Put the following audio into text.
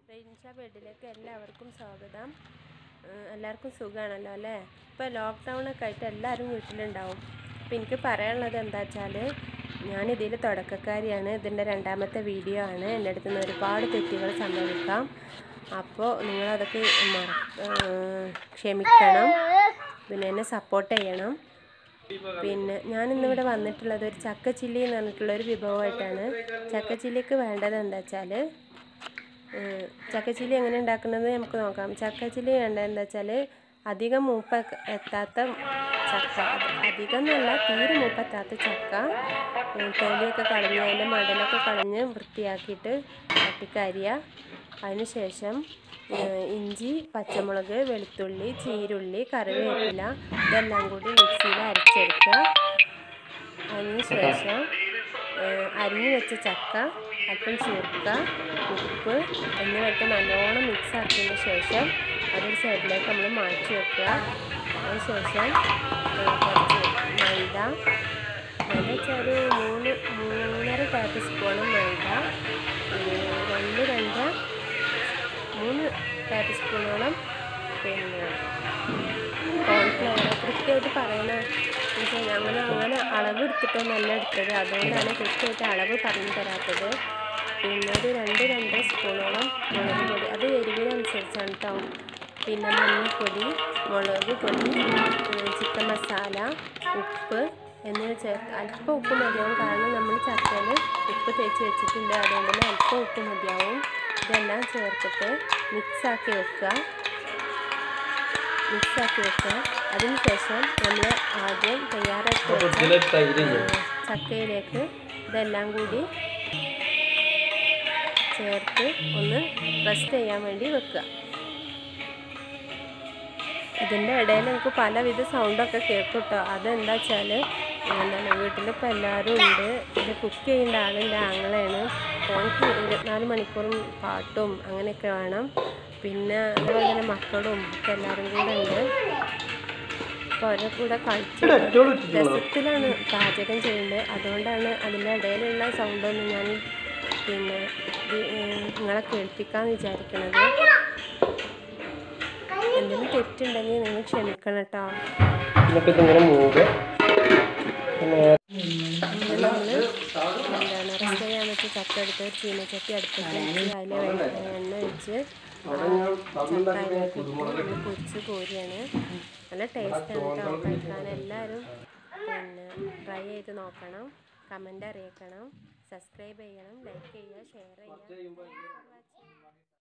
റെയിൻഷ ബെഡിലേക്ക് എല്ലാവർക്കും സ്വാഗതം ഏഹ് എല്ലാവർക്കും സുഖമാണല്ലോ അല്ലേ ഇപ്പോൾ ലോക്ക്ഡൗൺ ഒക്കെ ആയിട്ട് എല്ലാവരും വീട്ടിലുണ്ടാവും അപ്പോൾ എനിക്ക് പറയാനുള്ളത് എന്താ വെച്ചാൽ ഞാനിതിൽ തുടക്കക്കാരിയാണ് ഇതിൻ്റെ രണ്ടാമത്തെ വീഡിയോ ആണ് എൻ്റെ അടുത്ത് നിന്ന് ഒരുപാട് തെറ്റുകൾ സംഭവിക്കാം അപ്പോൾ നിങ്ങളതൊക്കെ മറ ഏഹ് ക്ഷമിക്കണം പിന്നെ എന്നെ സപ്പോർട്ട് ചെയ്യണം പിന്നെ ഞാൻ ഇന്നിവിടെ വന്നിട്ടുള്ളത് ഒരു ചക്ക ചില്ലി എന്ന് പറഞ്ഞിട്ടുള്ള ഒരു വിഭവമായിട്ടാണ് ചക്ക ചില്ലിക്ക് വേണ്ടത് എന്താ വെച്ചാൽ ചക്ക ചില്ലി എങ്ങനെ ഉണ്ടാക്കുന്നത് നമുക്ക് നോക്കാം ചക്ക ചില്ലി വേണ്ടത് എന്താ വെച്ചാൽ അധികം മൂപ്പ എത്താത്ത ചക്ക അത് അധികം എന്നല്ല തീരെ മൂപ്പെത്താത്ത ചക്ക ഉം, തൊലിയൊക്കെ കളഞ്ഞ് അതിൻ്റെ മടലൊക്കെ കളഞ്ഞ് വൃത്തിയാക്കിയിട്ട് കട്ടിക്കരിയ അതിനുശേഷം ഏഹ്, ഇഞ്ചി പച്ചമുളക് വെളുത്തുള്ളി ചീരുള്ളി കറിവേപ്പില ഇതെല്ലാം കൂടി മിക്സിയിൽ അരച്ചെടുക്കുക അതിനുശേഷം ഏഹ്, അരിഞ്ഞു വെച്ച ചക്ക അല്പം ചുരുക്ക ഉപ്പ് എന്നിവയിട്ട് നല്ലോണം മിക്സ് ആക്കിയതിന് ശേഷം അതൊരു സൈഡിലേക്ക് നമ്മൾ മാറ്റി വെക്കുക അതിനുശേഷം ഏഹ്, കുറച്ച് മൈദ മൈദ വെച്ചാൽ ഒരു മൂന്ന് മൂന്നര ടേബിൾ സ്പൂണ് മൈദ ഏഹ്, രണ്ട് രണ്ട് മൂന്ന് ടേബിൾ സ്പൂണോളം പിന്നെ കോൺഫ്ലവർ കൃത്യമായിട്ട് പറയണ പക്ഷേ ഞങ്ങൾ അങ്ങനെ അളവ് എടുത്തിട്ടൊന്നല്ല എടുത്തത് അതുകൊണ്ടാണ് കൃത്യമായിട്ട് അളവ് പറഞ്ഞു തരാത്തത് പിന്നെ ഒരു രണ്ട് രണ്ട് സ്പൂണോളം മുളക് പൊടി അത് എരിവിനനുസരിച്ചാണ് കേട്ടോ പിന്നെ മഞ്ഞൾപ്പൊടി മുളക് പൊടി ഏഹ് ചിക്കൻ മസാല ഉപ്പ് എന്നിവ ചേർത്ത് അല്പം ഉപ്പ് മതിയാവും കാരണം നമ്മൾ ചക്കയിൽ ഉപ്പ് തേച്ച് വെച്ചിട്ടുണ്ട് അതുകൊണ്ട് തന്നെ അല്പം ഉപ്പ് മതിയാവും ഇതെല്ലാം ചേർത്തിട്ട് മിക്സാക്കി വെക്കുക മിക്സാക്കി വെക്കുക അതിന് ശേഷം നമ്മൾ ആദ്യം തയ്യാറാക്കി വെച്ച ഏഹ്, ചക്കയിലേക്ക് ഇതെല്ലാം കൂടി ചേർത്ത് ഒന്ന് റെസ്റ്റ് ചെയ്യാൻ വേണ്ടി വെക്കുക ഇതിൻ്റെ ഇടയിൽ നമുക്ക് പലവിധ സൗണ്ടൊക്കെ കേൾക്കും കേട്ടോ അതെന്താ വെച്ചാൽ എന്താണ് വീട്ടിലിപ്പോൾ എല്ലാവരും ഉണ്ട് ഇത് കുക്ക് ചെയ്യേണ്ട ആളിൻ്റെ ആങ്ങളെയാണ് ഓൾക്ക് ഇരുപത്തിനാല് മണിക്കൂറും പാട്ടും അങ്ങനെയൊക്കെ വേണം പിന്നെ അതുപോലെ തന്നെ മക്കളും ഒക്കെ എല്ലാവരും കൂടെ ഉണ്ട് അപ്പോൾ അവരുടെ കൂടെ കളിച്ച് രസത്തിലാണ് പാചകം ചെയ്യുന്നത് അതുകൊണ്ടാണ് അതിൻ്റെ ഇടയിലുള്ള സൗണ്ടൊന്നും ഞാൻ പിന്നെ ഇത് ഏഹ് നിങ്ങളെ കേൾപ്പിക്കാമെന്ന് വിചാരിക്കണത് എന്തെങ്കിലും തെറ്റുണ്ടെങ്കിൽ നിങ്ങൾ ക്ഷമിക്കണം കേട്ടോ എന്നിട്ട് ഇതിങ്ങനെ മൂടുക പിന്നെ നമ്മൾ എന്താണ് റെസ്റ്റ് ചെയ്യാൻ വെച്ച് ചക്ക എടുത്ത് ഒരു ചീനച്ചട്ടി അടുപ്പത്ത് വെച്ച് അതിൽ എണ്ണ ഒഴിച്ച് ചക്ക അതിലേക്ക് ഇട്ട് നമ്മൾ പൊരിച്ച് കോരിയാണ് നല്ല ടേസ്റ്റാണ് കേട്ടോ കഴിക്കാൻ എല്ലാവരും പിന്നെ ട്രൈ ചെയ്ത് നോക്കണം കമൻ്റ് അറിയിക്കണം സബ്സ്ക്രൈബ് ചെയ്യണം ലൈക്ക് ചെയ്യുക ഷെയർ ചെയ്യുക